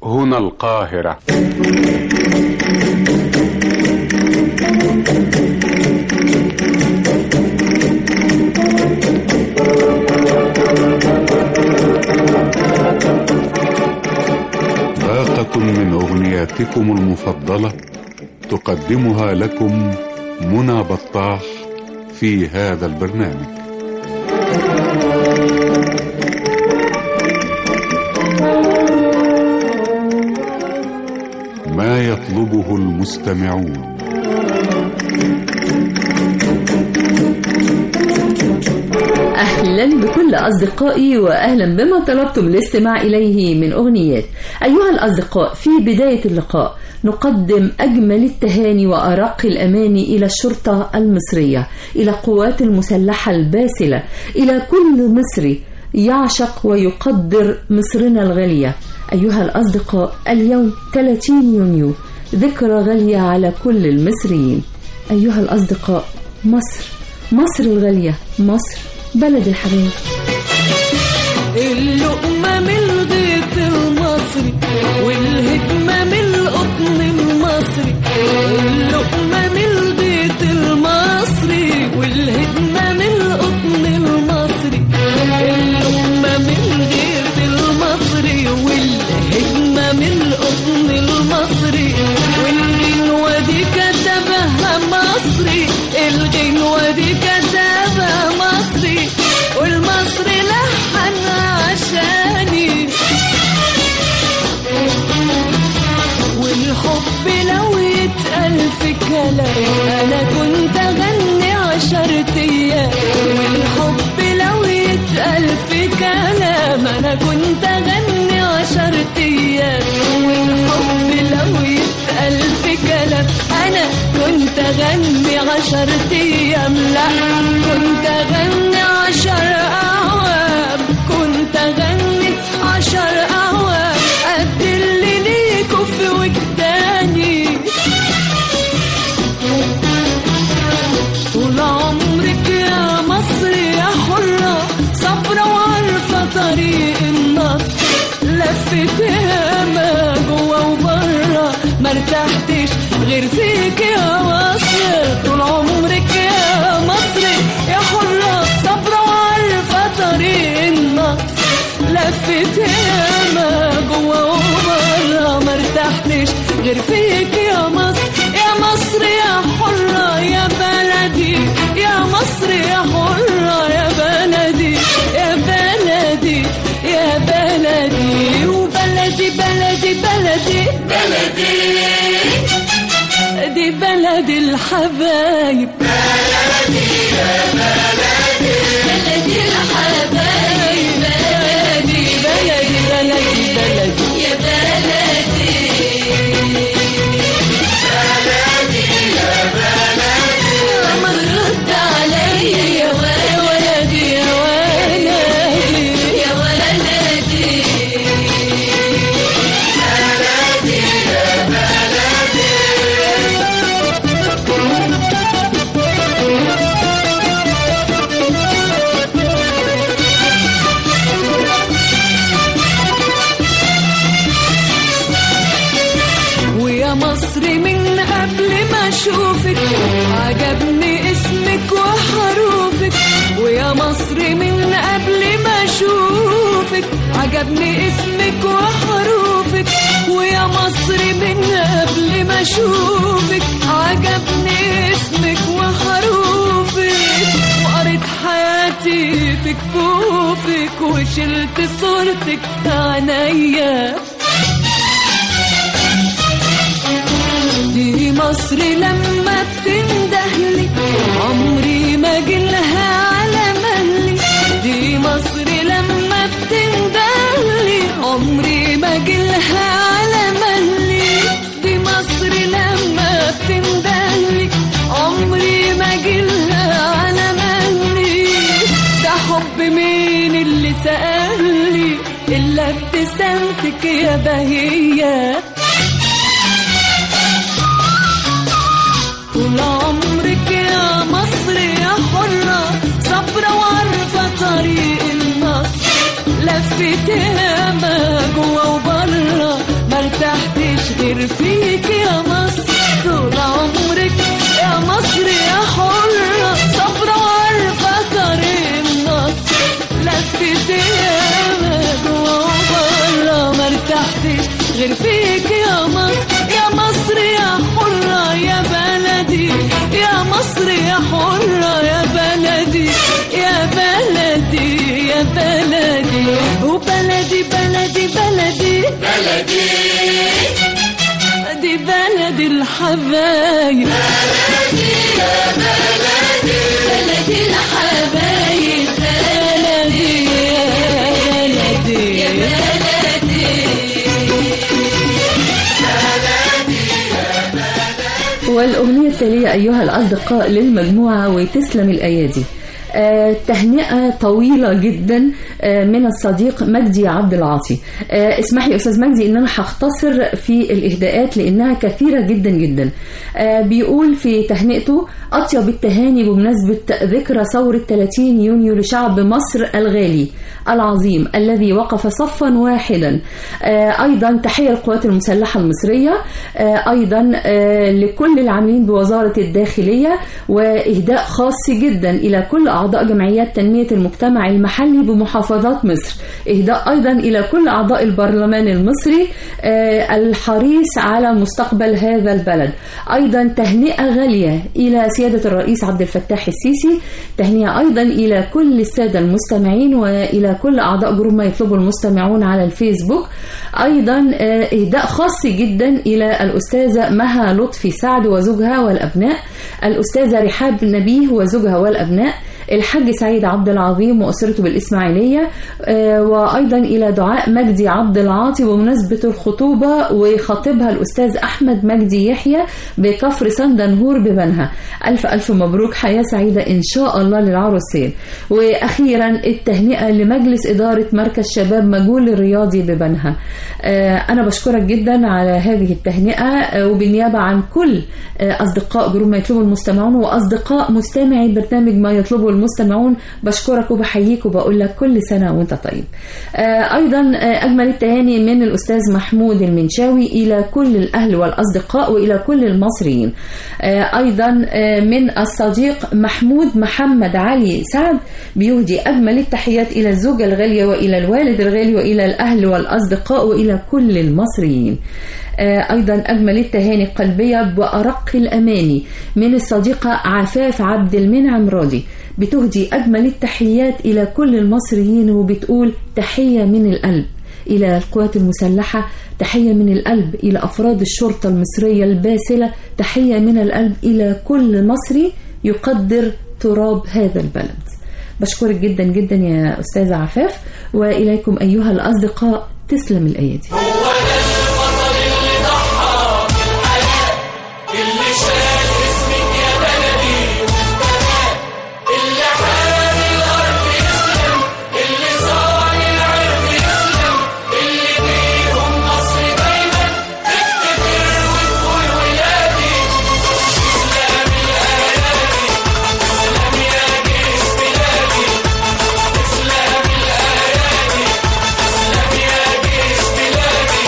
هنا القاهرة باقة من أغنياتكم المفضلة تقدمها لكم منى بطاح في هذا البرنامج ما يطلبه المستمعون أهلا بكل أصدقائي وأهلا بما طلبتم الاستماع إليه من أغنيات أيها الأصدقاء في بداية اللقاء نقدم أجمل التهاني وأرق الأماني إلى الشرطة المصرية إلى القوات المسلحة الباسلة إلى كل مصري يعشق ويقدر مصرنا الغالية أيها الأصدقاء اليوم 30 يونيو ذكرى غالية على كل المصريين أيها الأصدقاء مصر مصر الغالية مصر بلد الحبايب اللقمة من الغيط المصري والهجمة من القطن المصري اللقمة من الغيط المصري والهجمة من القطن المصري اللقمة من الغيط المصري والهجمة من القطن المصري والغنوة دي كتبها مصري الغنوة دي كتبها مصري والمصري لحن عشاني والحب لو يتقال في كلام انا كنت اغني عشرة ايام والحب لو يتقال في كلام انا كنت اغني عشرة ايام والحب لو يتقال في كلام انا كنت اغني عشرة ايام لا كنت اغني عشر اعوام كنت اغني عشر اعوام قد اللي ليكوا في وجداني طول عمرك يا مصر يا حرة صبرة وعارفة طريق النصر لفت ياما جوا وبرا ما ارتحتش غير فيك يا مصر طول عمرك يا مصر يا حرة صبرة وعارفة طريق النصر لفت ياما جوا وبرا ما ارتحتش غير فيك يا مصر يا مصر يا حرة يا بلدي يا مصر يا حرة يا بلدي يا بلدي يا بلدي وبلدي بلدي بلدي بلدي دي بلد الحبايب بلدي الحبايب بلدي بلدي بلدي بلدي يا بلدي ما ترد عليا يا ولدي يا ولدي يا ولدي ويا مصر من قبل ما اشوفك عجبني اسمك وحروفك ويا مصر من قبل ما اشوفك عجبني اسمك وحروفك ويا مصر من قبل ما اشوفك عجبني اسمك وحروفك وقريت حياتي في كفوفك وشلت صورتك في عينيا دي مصر لما بتندهلي عمري ما جلها على مهلي دي مصر لما بتندهلي عمري ما جلها على مهلي دي مصر لما بتندهلي عمري ما جلها على مهلي ده حب مين اللي سألي إلا ابتسامتك يا بهية طول عمرك يا مصر يا حرة صبرة وعارفة طريق النصر لفت ياما جوا وبرا ما غير فيك يا مصر طول عمرك يا مصر يا حرة صبرة وعارفة طريق النصر لفت ياما جوا وبرا ما ارتحتش غير فيك يا مصر يا مصر يا حرة يا بلدي يا مصر يا حرة يا بلدي يا بلدي يا بلدي وبلدي بلدي بلدي بلدي دي بلدي الحبايب بلدي يا بلدي بلدي الحبايب بلدي يا بلدي يا بلدي والأغنية التالية أيها الأصدقاء للمجموعة وتسلم الأيادي آه، تهنئة طويلة جدا آه، من الصديق مجدي عبد العاطي آه، اسمح لي أستاذ مجدي إن أنا هختصر في الإهداءات لأنها كثيرة جدا جدا آه، بيقول في تهنئته أطيب التهاني بمناسبة ذكرى ثورة 30 يونيو لشعب مصر الغالي العظيم الذي وقف صفا واحدا آه، أيضا تحية للقوات المسلحة المصرية آه، أيضا آه، لكل العاملين بوزارة الداخلية وإهداء خاص جدا إلى كل أعضاء جمعيات تنمية المجتمع المحلي بمحافظات مصر إهداء أيضا إلى كل أعضاء البرلمان المصري آه، الحريص على مستقبل هذا البلد أيضا تهنئة غالية إلى سيادة الرئيس عبد الفتاح السيسي تهنئة أيضا إلى كل السادة المستمعين وإلى كل أعضاء جروب ما يطلبه المستمعون على الفيسبوك أيضا آه، إهداء خاص جدا إلى الأستاذة مها لطفي سعد وزوجها والأبناء الأستاذة رحاب نبيه وزوجها والأبناء الحاج سعيد عبد العظيم وأسرته بالإسماعيلية آه، وأيضا إلى دعاء مجدي عبد العاطي بمناسبة الخطوبة وخطيبها الأستاذ أحمد مجدي يحيى بكفر سندنهور ببنها ألف ألف مبروك حياة سعيدة إن شاء الله للعروسين وأخيرا التهنئة لمجلس إدارة مركز شباب مجهول الرياضي ببنها آه، أنا بشكرك جدا على هذه التهنئة آه، وبالنيابة عن كل آه، أصدقاء جروب ما يطلبه المستمعون وأصدقاء مستمعي برنامج ما يطلبه المستمعون بشكرك وبحييك وبقول لك كل سنة وأنت طيب آه، أيضا آه، أجمل التهاني من الأستاذ محمود المنشاوي إلى كل الأهل والأصدقاء وإلى كل المصريين آه، أيضا آه، من الصديق محمود محمد علي سعد بيهدي أجمل التحيات إلى الزوجة الغالية وإلى الوالد الغالي وإلى الأهل والأصدقاء وإلى كل المصريين آه، أيضا أجمل التهاني القلبية وأرق الأماني من الصديقة عفاف عبد المنعم راضي بتهدي أجمل التحيات إلى كل المصريين وبتقول تحية من القلب إلى القوات المسلحة تحية من القلب إلى أفراد الشرطة المصرية الباسلة تحية من القلب إلى كل مصري يقدر تراب هذا البلد بشكرك جدا جدا يا أستاذة عفاف وإليكم أيها الأصدقاء تسلم الأيادي يا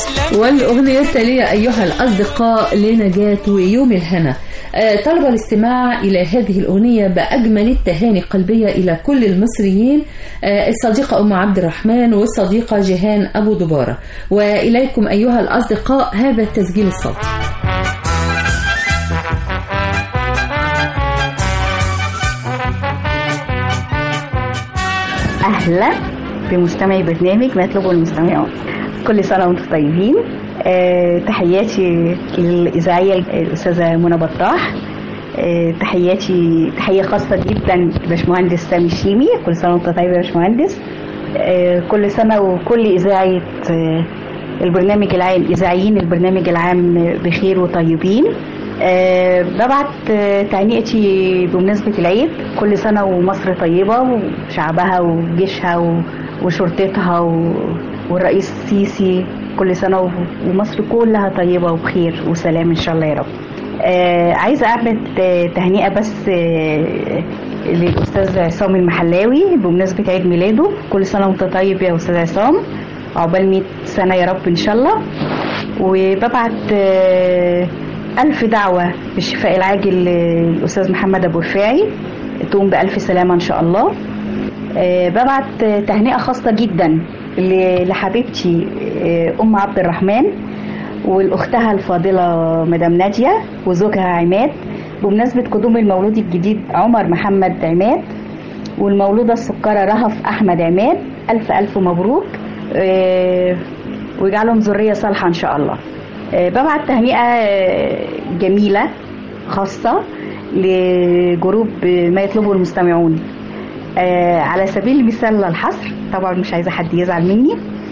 تسلم والأغنية التالية أيها الأصدقاء لنجاة ويوم الهنا آه، طلب الاستماع إلى هذه الأغنية بأجمل التهاني القلبية إلى كل المصريين آه، الصديقة أم عبد الرحمن والصديقة جيهان أبو دبارة وإليكم أيها الأصدقاء هذا التسجيل الصوتي اهلا بمستمعي برنامج ما يطلبه المستمعون كل سنه وانتم طيبين آه، تحياتي للاذاعيه الاستاذه منى بطاح آه، تحياتي تحيه خاصه جدا لباشمهندس سامي الشيمي كل سنه وانت طيب يا باشمهندس آه، كل سنه وكل اذاعه آه، البرنامج العام اذاعيين البرنامج العام بخير وطيبين أه ببعت آه، تهنئتي بمناسبة العيد كل سنة ومصر طيبة وشعبها وجيشها و- وشرطتها و- والرئيس السيسي كل سنة و- ومصر كلها طيبة وبخير وسلام إن شاء الله يا رب آه عايزة أعمل ت- تهنئة بس آه للأستاذ عصام المحلاوي بمناسبة عيد ميلاده كل سنة وأنت طيب يا أستاذ عصام عقبال 100 سنة يا رب إن شاء الله وببعت آه، ألف دعوة بالشفاء العاجل للأستاذ محمد أبو رفاعي تقوم بألف سلامة إن شاء الله آه، ببعت آه، تهنئة خاصة جدا ل- لحبيبتي آه، أم عبد الرحمن والأختها الفاضلة مدام نادية وزوجها عماد بمناسبة قدوم المولود الجديد عمر محمد عماد والمولودة السكرة رهف أحمد عماد ألف ألف مبروك آه، ويجعلهم ذرية صالحة إن شاء الله آه، ببعت تهنئة آه، جميلة خاصة لجروب ما يطلبه المستمعون آه، على سبيل المثال للحصر طبعا مش عايزة حد يزعل مني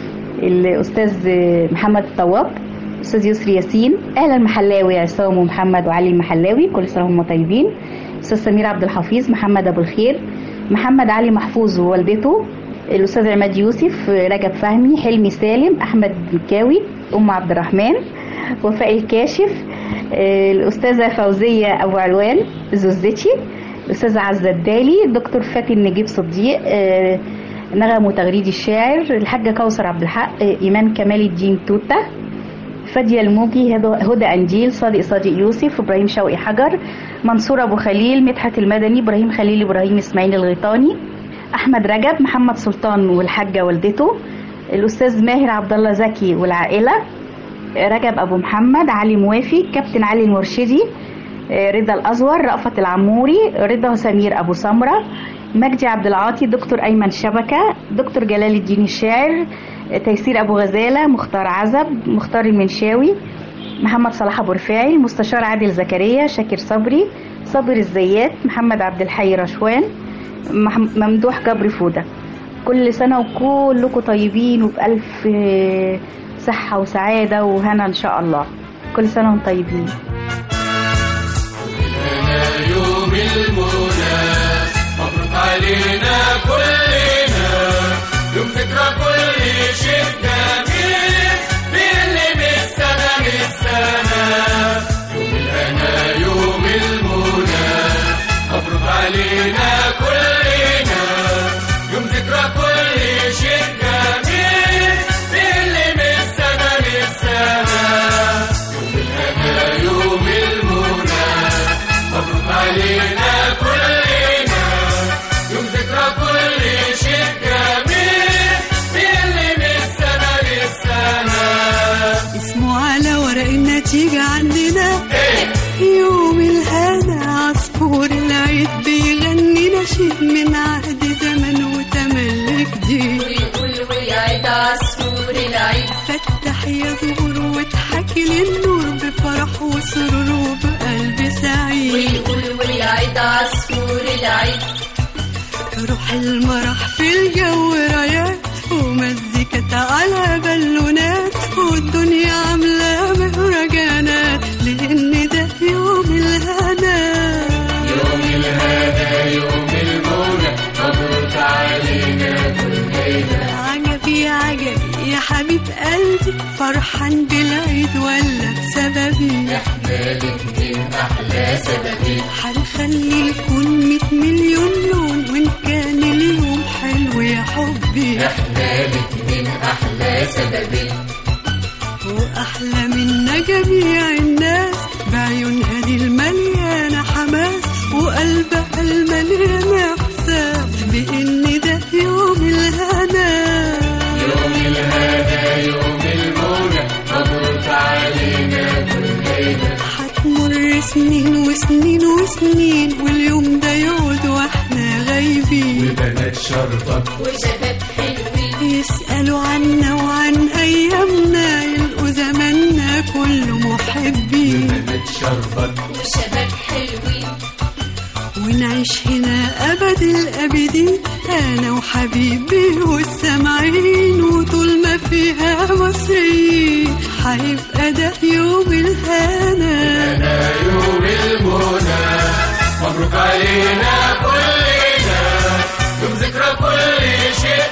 الأستاذ آه، محمد الطواب أستاذ يسري ياسين أهل المحلاوي عصام ومحمد وعلي المحلاوي كل سنة وهم طيبين أستاذ سمير عبد الحفيظ محمد أبو الخير محمد علي محفوظ ووالدته الأستاذ عماد يوسف رجب فهمي حلمي سالم أحمد مكاوي أم عبد الرحمن وفاء الكاشف آه، الأستاذة فوزية أبو علوان زوزتي الأستاذة عزة الدالي الدكتور فاتن نجيب صديق آه، نغم وتغريد الشاعر الحاجة كوثر عبد الحق آه، إيمان كمال الدين توتة فادية الموجي هدى هدى أنجيل صادق صادق يوسف إبراهيم شوقي حجر منصور أبو خليل مدحت المدني إبراهيم خليل إبراهيم إسماعيل الغيطاني أحمد رجب محمد سلطان والحاجة والدته الأستاذ ماهر عبد الله زكي والعائلة رجب أبو محمد علي موافي كابتن علي المرشدي آه، رضا الأزور رأفت العموري رضا سمير أبو سمرة مجدي عبد العاطي دكتور أيمن شبكة دكتور جلال الدين الشاعر آه، تيسير أبو غزالة مختار عزب مختار المنشاوي محمد صلاح أبو رفاعي المستشار عادل زكريا شاكر صبري صابر الزيات محمد عبد الحي رشوان مح- ممدوح جبر فودة كل سنة وكلكم طيبين وبألف آه، صحة وسعادة وهنا إن شاء الله كل سنة وانتم طيبين يوم المنى مبروك علينا كلنا يوم ذكرى كل شيء جميل بيلي من السنة للسنة يوم الهنا يوم المنى مبروك علينا كلنا يوم ذكرى كل شيء جميل بيلي من السنة للسنة يوم الهنا يوم المنى مبروك علينا كلنا يوم ذكرى كل شيء جميل بيلي من السنة للسنة اسمه على ورق النتيجة عندنا يوم الهنا عصفور العيد بيغني نشيد من عهد زمن وتملك جديد ويقول ويعيد عصفور العيد فتح يا زهور واضحكي للنور بفرح وسرور وبقلب سعيد ويقول ويعيد عصفور العيد روح المرح في الجو رايات ومزيكة على بالونات والدنيا عاملة مهرجانات لأن ده يوم الهنا يوم الهنا يوم المنى مبروك علينا كلنا عجبي عجبي يا حبيب قلبي فرحان بالعيد ولا بسببي احنا الاتنين احلى سببين هنخلي الكون ميت مليون لون وإن كان اليوم حلو يا حبي احنا الاتنين احلى سببين أحلى منا جميع الناس بعيونها دي المليانة حماس وقلبها المليان إحساس بإن ده يوم الهنا يوم الهنا يوم المنى مبروك علينا كلنا هتمر سنين وسنين وسنين واليوم ده يقعد واحنا غايبين وبنات شرطك وشباب حلوين يسألوا عنا وعن أيامنا يلقوا زماننا كله محبين بنات شرطك وشباب حلوين ونعيش هنا أبد الأبدين أنا وحبيبي والسامعين وطول ما فيها مصريين هيبقى ده يوم الهنا أنا يوم المنى مبروك علينا كلنا يوم ذكرى كل شيء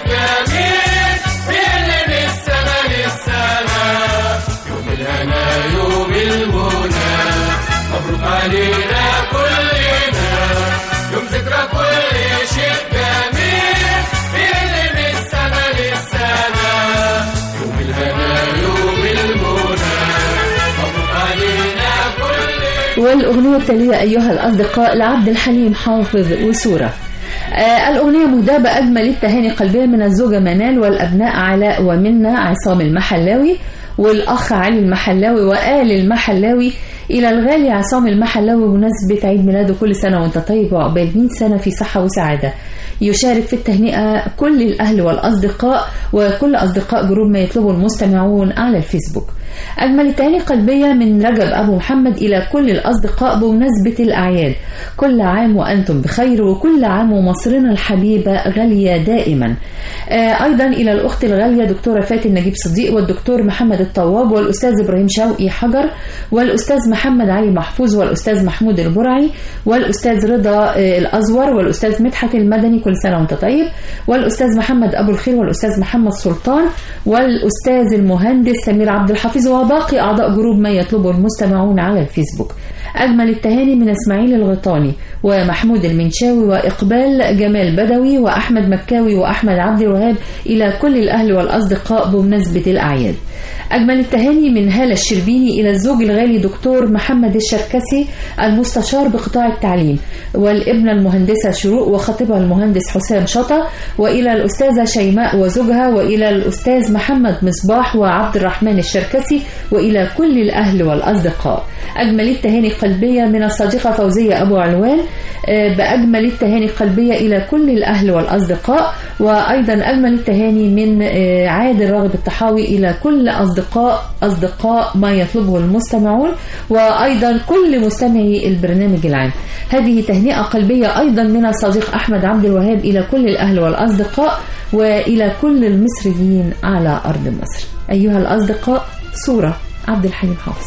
جميل بيقلب السما للسما يوم الهنا يوم المنى مبروك علينا كلنا يوم ذكرى كل شيء جميل بيقلب السما للسما يوم الهنا يوم المنى مبروك علينا كلنا والأغنية التالية أيها الأصدقاء لعبد الحليم حافظ وسورة آه الأغنية مهداة بأجمل التهاني قلبية من الزوجة منال والأبناء علاء ومنى عصام المحلاوي والأخ علي المحلاوي وآل المحلاوي إلى الغالي عصام المحلاوي بمناسبة عيد ميلاده كل سنة وأنت طيب وعقبال 100 سنة في صحة وسعادة يشارك في التهنئة كل الأهل والأصدقاء وكل أصدقاء جروب ما يطلبه المستمعون على الفيسبوك أجمل التهاني قلبية من رجب أبو محمد إلى كل الأصدقاء بمناسبة الأعياد كل عام وأنتم بخير وكل عام ومصرنا الحبيبة غالية دائما آه أيضا إلى الأخت الغالية دكتورة فاتن نجيب صديق والدكتور محمد الطواب والأستاذ إبراهيم شوقي حجر والأستاذ محمد علي محفوظ والأستاذ محمود البرعي والأستاذ رضا آه الأزور والأستاذ مدحت المدني كل سنة وأنت طيب والأستاذ محمد أبو الخير والأستاذ محمد سلطان والأستاذ المهندس سمير عبد الحفيظ وباقي أعضاء جروب ما يطلبه المستمعون على الفيسبوك أجمل التهاني من إسماعيل الغيطاني ومحمود المنشاوي وإقبال جمال بدوي وأحمد مكاوي وأحمد عبد الوهاب إلى كل الأهل والأصدقاء بمناسبة الأعياد أجمل التهاني من هالة الشربيني إلى الزوج الغالي دكتور محمد الشركسي المستشار بقطاع التعليم والابنة المهندسة شروق وخطيبها المهندس حسام شطة وإلى الأستاذة شيماء وزوجها وإلى الأستاذ محمد مصباح وعبد الرحمن الشركسي وإلى كل الأهل والأصدقاء أجمل التهاني قلبية من الصديقة فوزية أبو علوان آه، بأجمل التهاني قلبية إلى كل الأهل والأصدقاء وأيضا أجمل التهاني من آه، عادل راغب الطحاوي إلى كل أصدقاء أصدقاء ما يطلبه المستمعون وأيضا كل مستمعي البرنامج العام هذه تهنئة قلبية أيضا من الصديق أحمد عبد الوهاب إلى كل الأهل والأصدقاء وإلى كل المصريين على أرض مصر أيها الأصدقاء صورة عبد الحليم حافظ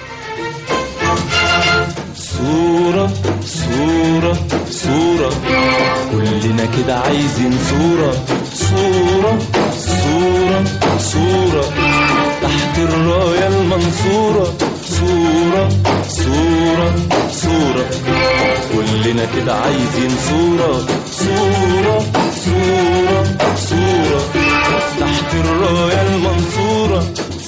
صورة صورة صورة كلنا كده عايزين صورة صورة صورة صورة تحت الراية المنصورة صورة صورة صورة كلنا كده عايزين صورة صورة صورة صورة تحت الراية المنصورة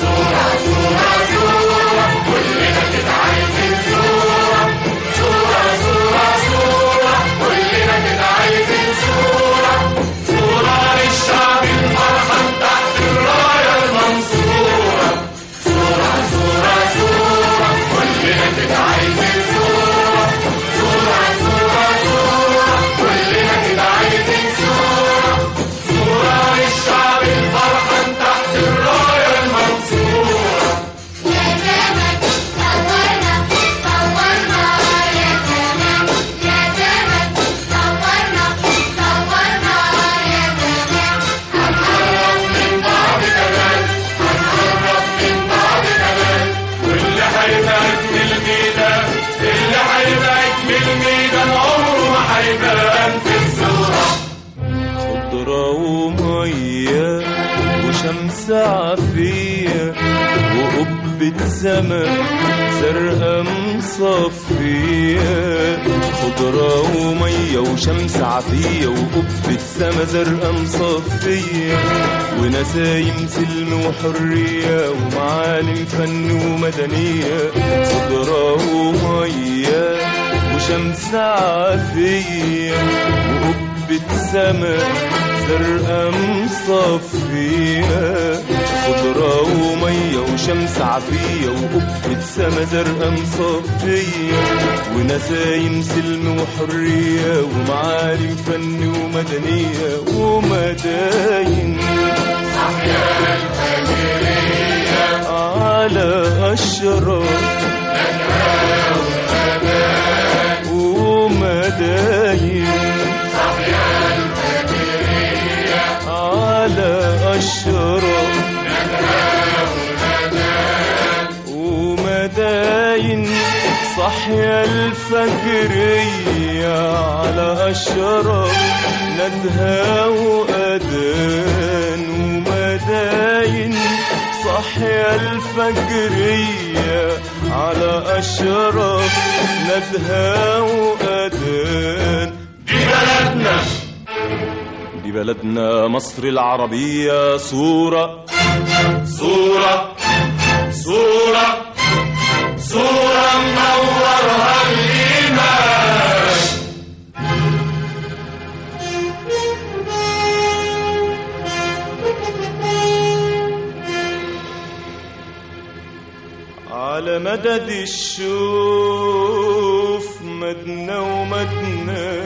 اللي هيبعد من الميدان اللي هيبعد من الميدان عمره ما هيبان في الصورة خضرة ومية وشمس عافية وقبة وقبة سما زرقاء مصفية خضرة ومية وشمس عافية وقبة سما زرقاء مصفية ونسايم سلم وحرية ومعالم فن ومدنية خضرة ومية وشمس عافية وقبة سما زرقاء مصفية خضرة ومية وشمس عافية وقبة سما زرقاء مصفية ونسايم سلم وحرية ومعالم فن ومدنية ومداين على أشرار ومداين على أشرار ومداين صحيا الفجرية على أشرار ندها وأذان ومداين صحيا الفجرية على أشرار ندها وأذان دي بلدنا دي بلدنا مصر العربية صورة صورة صورة صورة منورها الإيمان على مدد الشوف مدنا ومدنا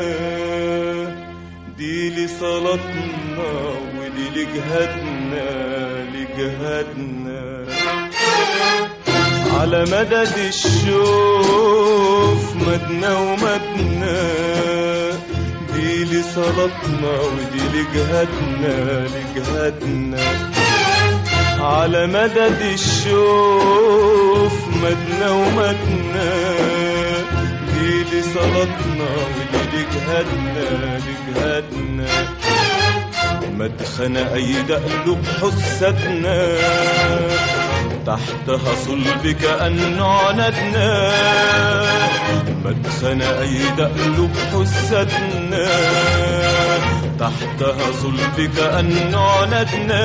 دي لصلاتنا ودي لجهادنا لجهادنا على مدد الشوف مدنا ومدنا دي لصلاتنا ودي لجهادنا لجهادنا على مدد الشوف مدنا ومدنا دي لصلاتنا ودي لجهادنا لجهادنا مدخن أيد قلوب حستنا تحتها صلب كأنه عنتنا مدخن أيد قلوب حستنا تحتها صلب كأنه عنتنا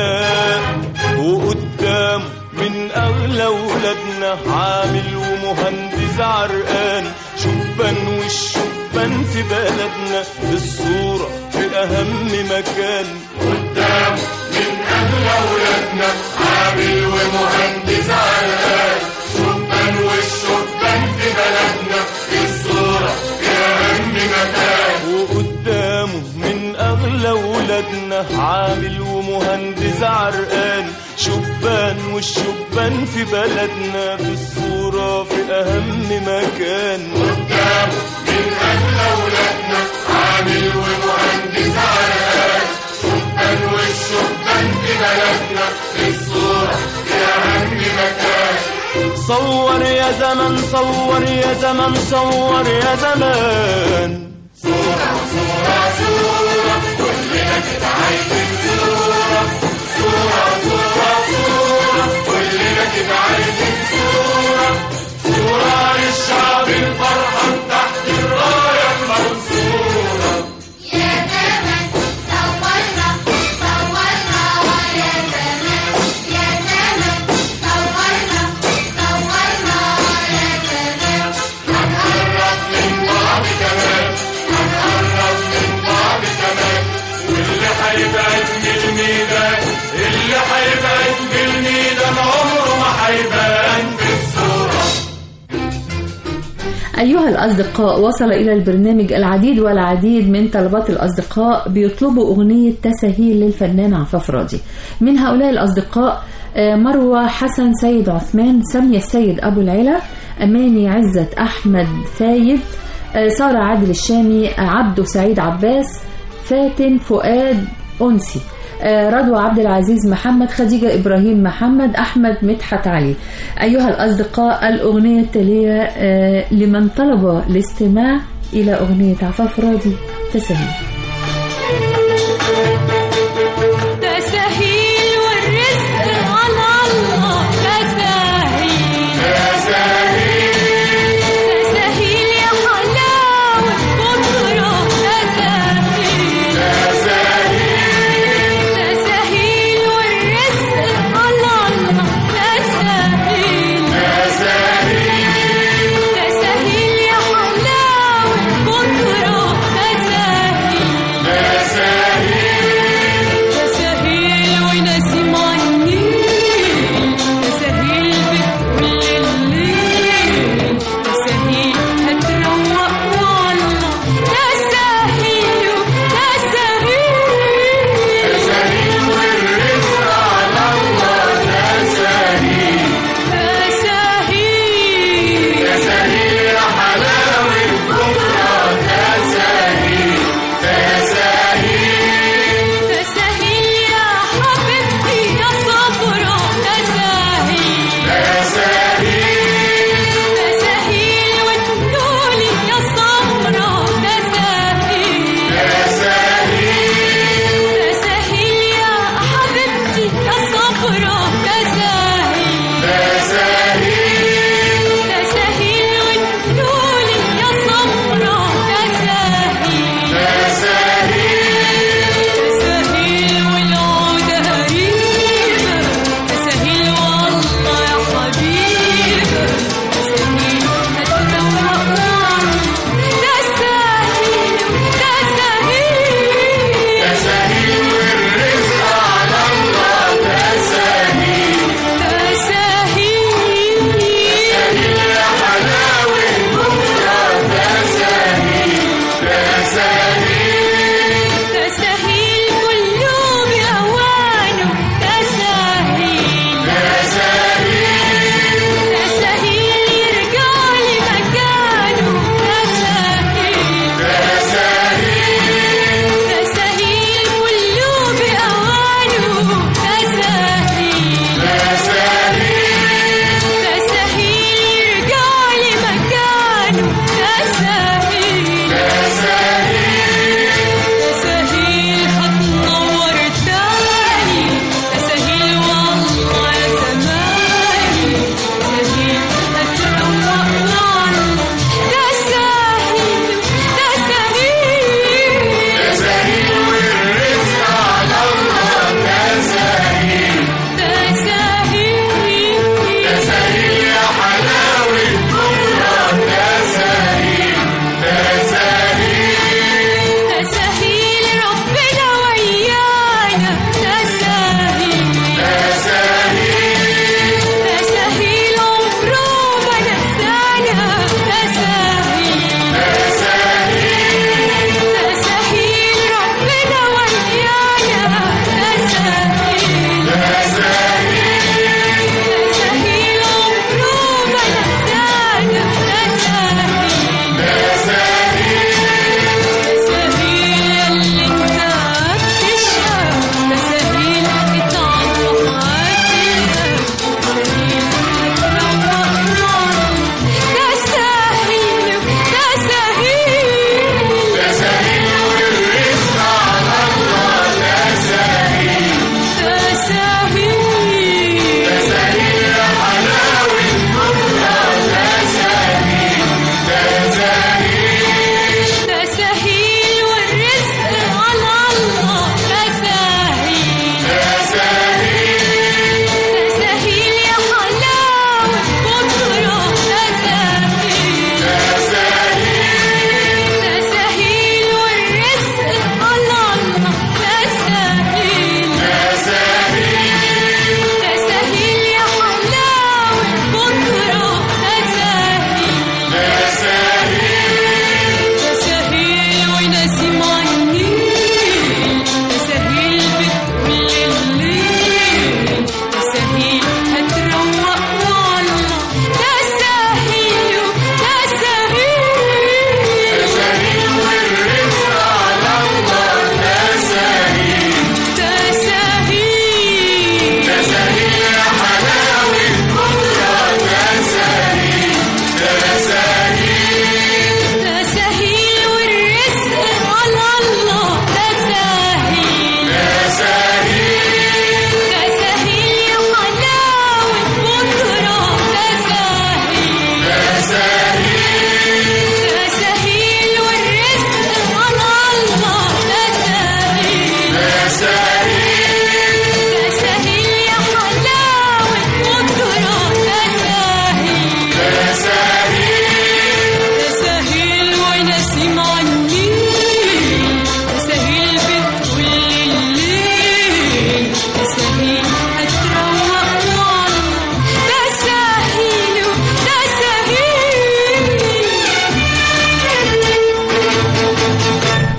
وقدام من أغلى ولادنا عامل ومهندس عرقان شبان والشبان في بلدنا الصورة في أهم مكان قدام من أغلى ولادنا عامل ومهندس عرقان شبان والشبان في بلدنا الصورة في أهم مكان وقدامه من أغلى ولادنا عامل ومهندس عرقان شبان والشبان في بلدنا في الصورة في أهم مكان قدام من أغلى ولادنا عامل ومهندس عرقان شبان والشبان في بلدنا الصورة في أهم مكان صور يا زمن صور يا زمن صور يا زمان صورة للشعب الفرحان تحت الراية المنصورة يا زمن صورنا صورنا يا زمن يا زمن صورنا صورنا يا زمن هنقرب من بعض كمان هنقرب من بعض كمان واللي هيبعد من الميدان اللي هيبعد من الميدان عمره ما هيبان في الصورة أيها الأصدقاء وصل إلى البرنامج العديد والعديد من طلبات الأصدقاء بيطلبوا أغنية تساهيل للفنان عفاف راضي من هؤلاء الأصدقاء آه، مروة حسن سيد عثمان سامية السيد أبو العلا أماني عزت أحمد فايد آه، سارة عادل الشامي آه، عبده سعيد عباس فاتن فؤاد أنسي آه، رضوى عبد العزيز محمد خديجة إبراهيم محمد أحمد مدحت علي أيها الأصدقاء الأغنية التالية آه، لمن طلب الاستماع إلى أغنية عفاف راضي تسهيل تسهيل والرزق على الله تسهيل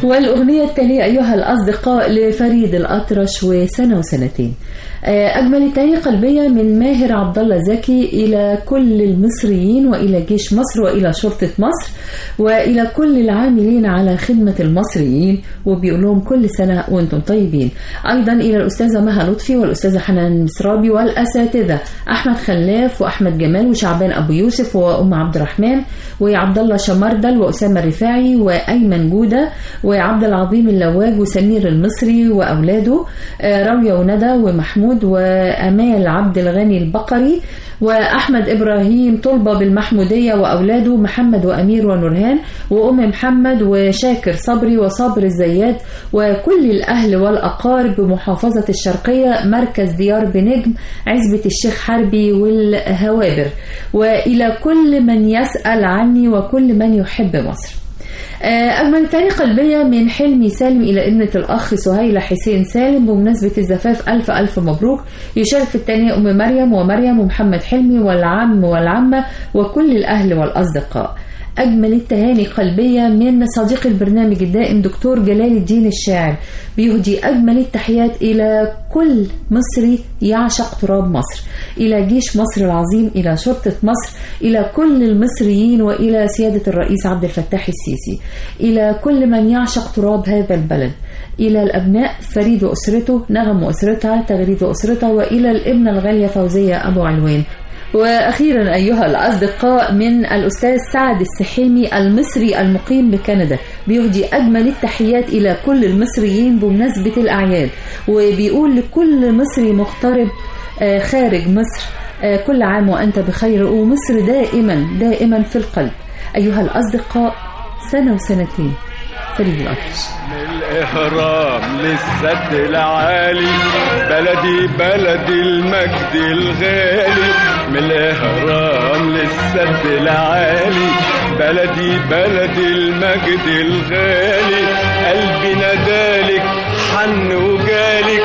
والأغنية التالية أيها الأصدقاء لفريد الأطرش وسنة وسنتين آه، أجمل التهاني قلبية من ماهر عبد الله زكي إلى كل المصريين وإلى جيش مصر وإلى شرطة مصر وإلى كل العاملين على خدمة المصريين وبيقول لهم كل سنة وأنتم طيبين أيضا إلى الأستاذة مها لطفي والأستاذة حنان مسرابي والأساتذة أحمد خلاف وأحمد جمال وشعبان أبو يوسف وأم عبد الرحمن وعبد الله شمردل وأسامة الرفاعي وأيمن جودة وعبد العظيم اللواج وسمير المصري وأولاده آه، راوية وندى ومحمود وأمال عبد الغني البقري وأحمد إبراهيم طلبة بالمحمودية وأولاده محمد وأمير ونورهان وأم محمد وشاكر صبري وصابر الزيات وكل الأهل والأقارب بمحافظة الشرقية مركز ديار بنجم عزبة الشيخ حربي والهوابر وإلى كل من يسأل عني وكل من يحب مصر آه، أجمل تاريخ قلبية من حلمي سالم إلى ابنة الأخ سهيلة حسين سالم بمناسبة الزفاف ألف ألف مبروك يشارك في الثانية أم مريم ومريم ومحمد حلمي والعم والعمة وكل الأهل والأصدقاء أجمل التهاني قلبية من صديق البرنامج الدائم دكتور جلال الدين الشاعر بيهدي أجمل التحيات إلى كل مصري يعشق تراب مصر إلى جيش مصر العظيم إلى شرطة مصر إلى كل المصريين وإلى سيادة الرئيس عبد الفتاح السيسي إلى كل من يعشق تراب هذا البلد إلى الأبناء فريد وأسرته نغم وأسرتها تغريد وأسرتها وإلى الابنة الغالية فوزية أبو علوان واخيرا ايها الاصدقاء من الاستاذ سعد السحيمي المصري المقيم بكندا بيهدي اجمل التحيات الى كل المصريين بمناسبه الاعياد وبيقول لكل مصري مغترب آه، خارج مصر آه، كل عام وانت بخير ومصر دائما دائما في القلب ايها الاصدقاء سنه وسنتين فريد الاطرش من الإهرام للسد العالي بلدي بلد المجد الغالي من الإهرام للسد العالي بلدي بلد المجد الغالي قلبي ندالك حن وجالك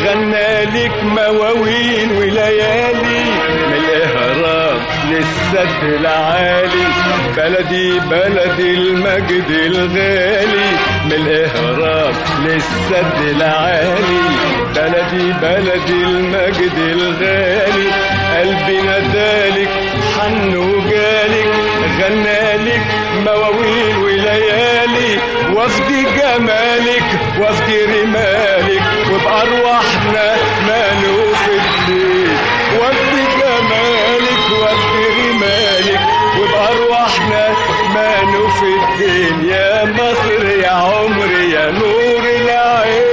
غنالك مواويل وليالي من الإهرام للسد العالي بلدي بلد المجد الغالي من الإهرام للسد العالي بلدي بلد المجد الغالي قلبي ندالك حن وجالك غنالك مواويل وليالي وفد جمالك وفد رمالك وبأرواحنا ماله في الدين وفد جمالك وفد رمالك وبأرواحنا ماله في الدين يا مصر يا عمري يا نور العين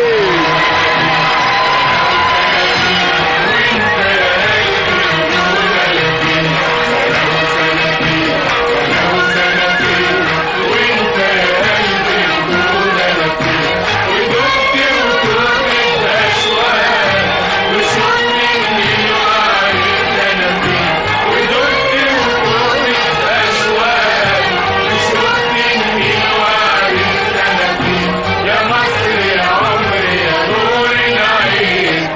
يا مصر يا عمري يا نور العين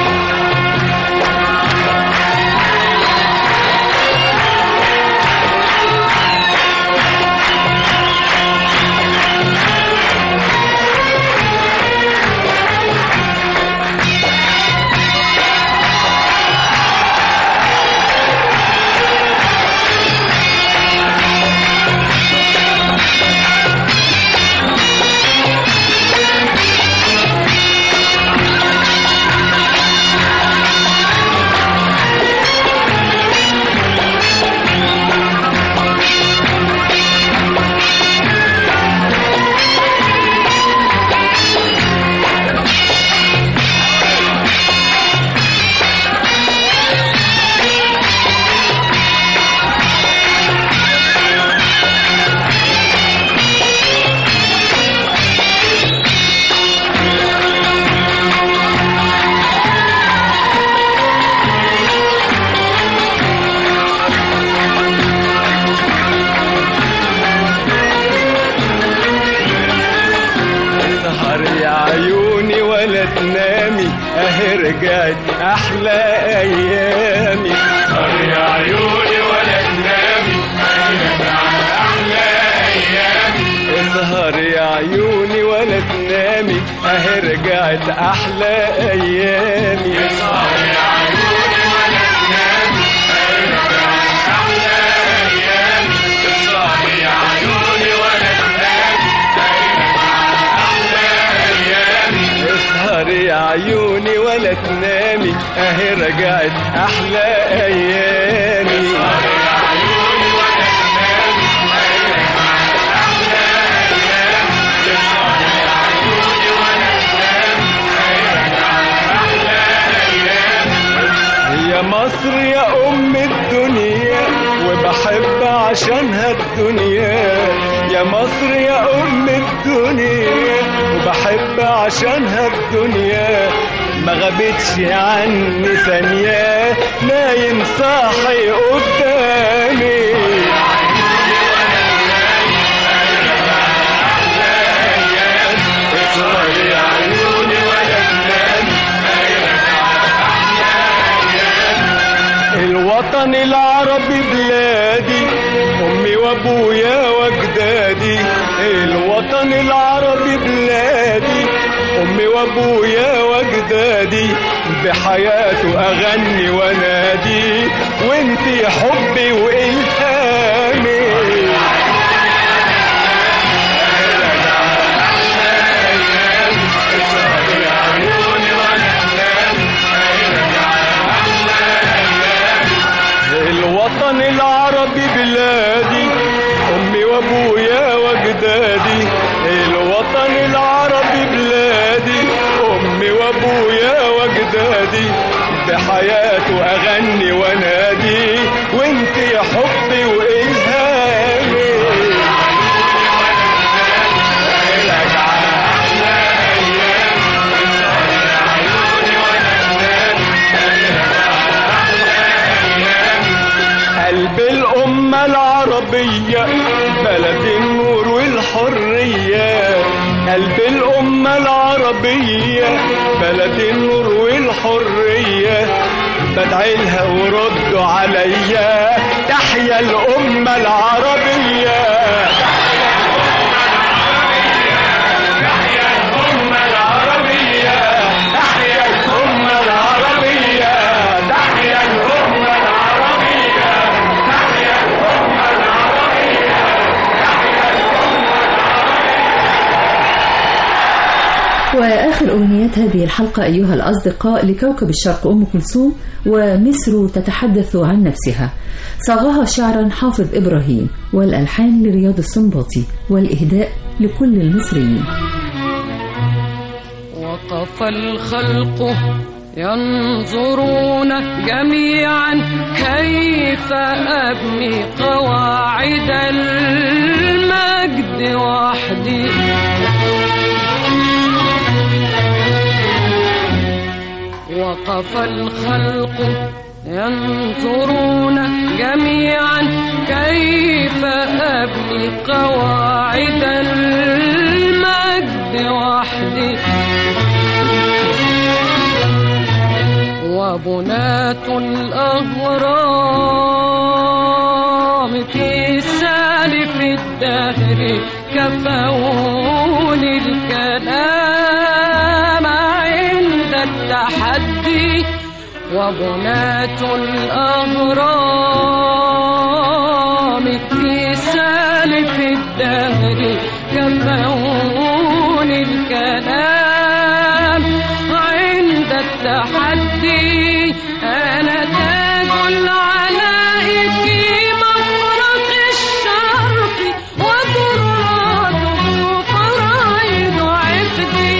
سهر يا عيوني ولا تنامي اهي رجعت احلى ايامي سهر يا عيوني ولا تنامي اهي رجعت احلى ايامي سهر يا عيوني اهي رجعت احلى ايامي اسهري يا عيوني ولا تنامي اهي رجعت احلى ايامي يا مصر يا ام الدنيا وبحب عشانها الدنيا يا مصر يا ام الدنيا وبحب عشانها الدنيا ما غابتش عني ثانية نايم صاحي قدامي اسهر يا عيوني ولا تنامي الوطن العربي بلادي امي وابويا واجدادي الوطن العربي بلادي امي وابويا واجدادي بحياته اغني وانادي وانتي حبي والهامي الوطن العربي بلادي امي وابويا واجدادي الوطن العربي بلادي امي وابويا واجدادي بحياته اغني وانادي وانت يا حبي والهامي قلب الأمة العربية بلد النور والحرية قلب الأمة العربية بلد النور والحرية بدعي لها وردوا عليا تحيا الأمة العربية تحيا الأمة العربية تحيا الأمة العربية تحيا الأمة العربية تحيا الأمة العربية وآخر أغنيات هذه الحلقة أيها الأصدقاء لكوكب الشرق أم كلثوم ومصر تتحدث عن نفسها صاغها شعرا حافظ إبراهيم والألحان لرياض السنباطي والإهداء لكل المصريين وقف الخلق ينظرون جميعا كيف أبني قواعد المجد وحدي وقف الخلق ينظرون جميعا كيف أبني قواعد المجد وحدي وبنات الأغرام في سالف الدهر كفون الكلام عند التحدي وبنات الأغرام في سالف الدهر كفون الكلام عند التحدي أنا تاج العلاء في مفرق الشرق وذراته فرائض عقدي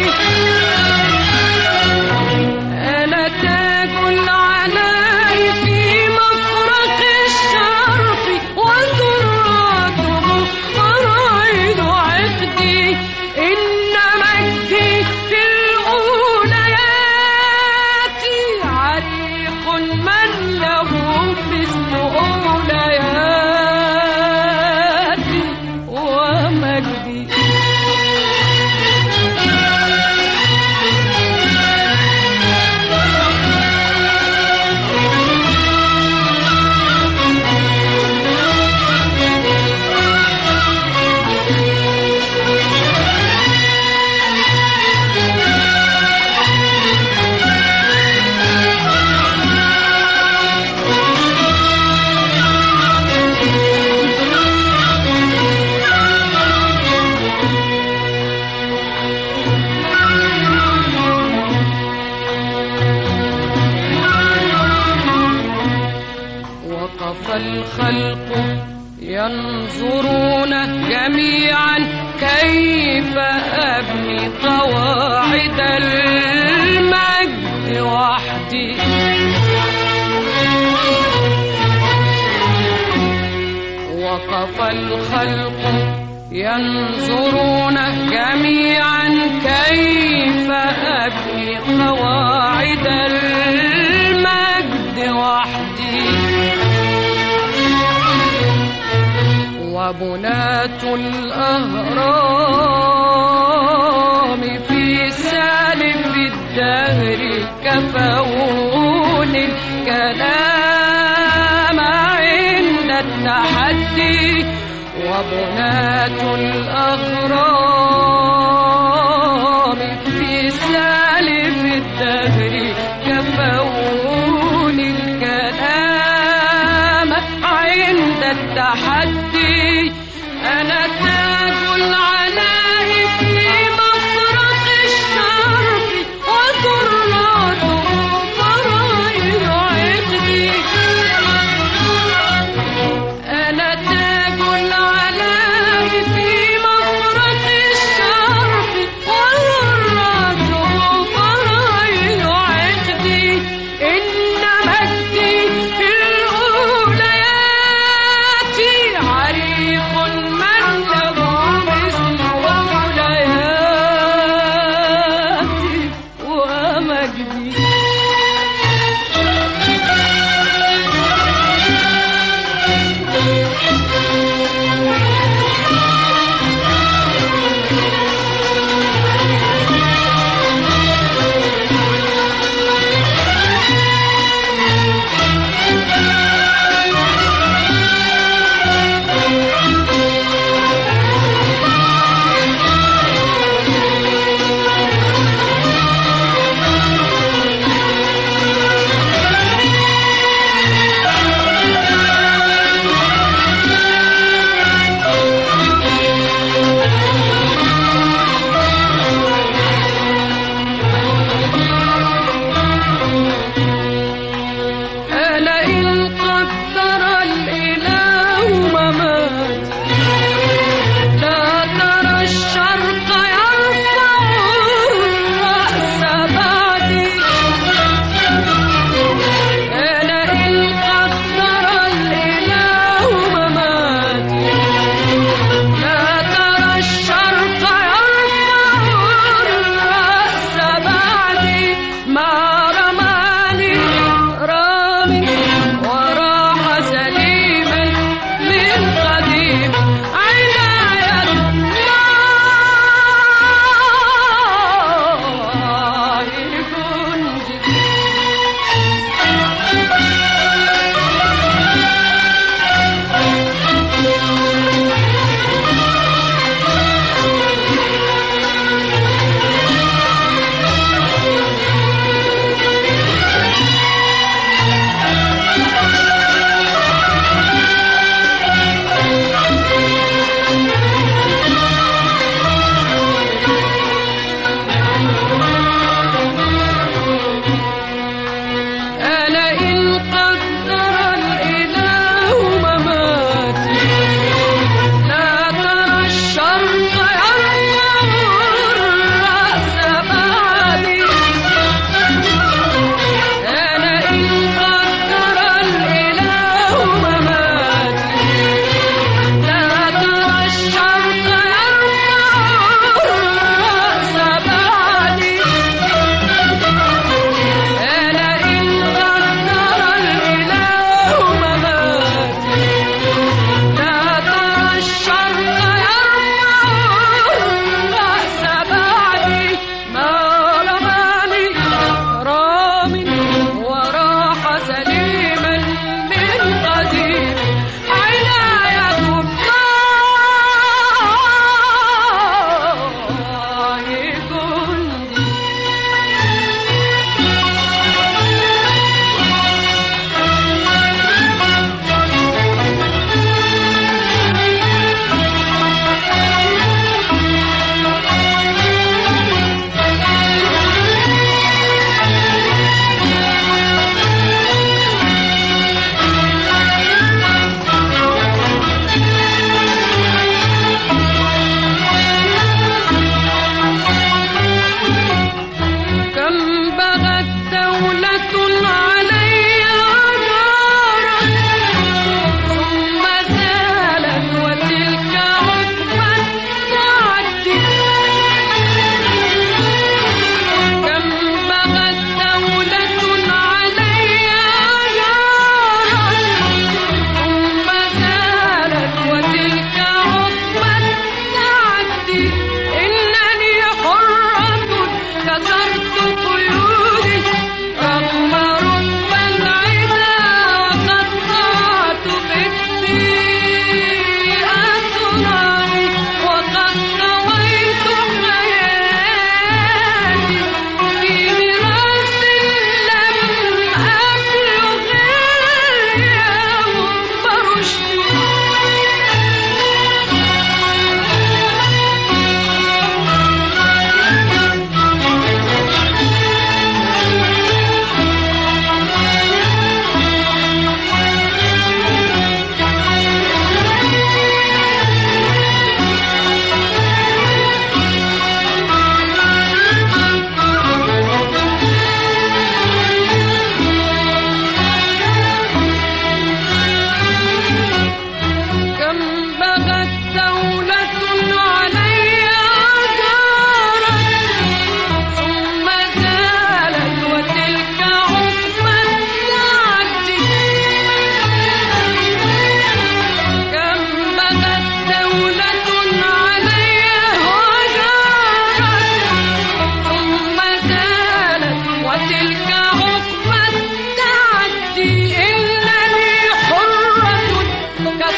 أنا تاج العلاء في مفرق الشرق وذراته فرائض عقدي إن مجدي ينظرون جميعا كيف أبني قواعد المجد وحدي وقف الخلق ينظرون جميعا كيف أبني قواعد المجد وحدي وبنات الأهرام في سالف الدهر كفون الكلام عند التحدي وبنات الأغرام في سالف الدهر كفون الكلام عند التحدي أنا تاج العناء في مفرق الشرق وذراته فرائض عقدي أنا تاج العلاء في مفرق الشرق وذراته فرائض عقدي إن مجدي في الأوليات عريق من له مثل أولياتي ومجدي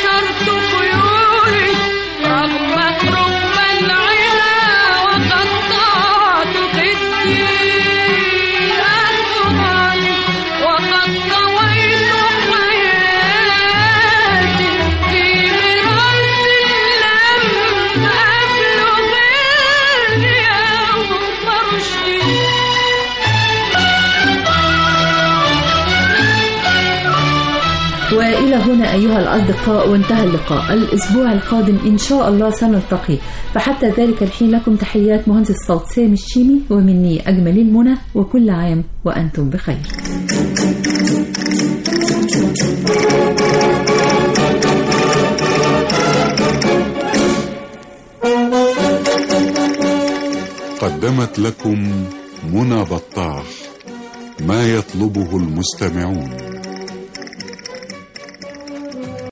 كسرت خيولي رغم رغم العلا وقطعت خدي أسمعني وقد طويت حياتي في مراس لم أبلغ اليوم رشدي وإلى هنا أيها الأصدقاء وانتهى اللقاء الأسبوع القادم إن شاء الله سنلتقي فحتى ذلك الحين لكم تحيات مهندس الصوت سامي الشيمي ومني أجمل المنى وكل عام وأنتم بخير قدمت لكم منى بطاح ما يطلبه المستمعون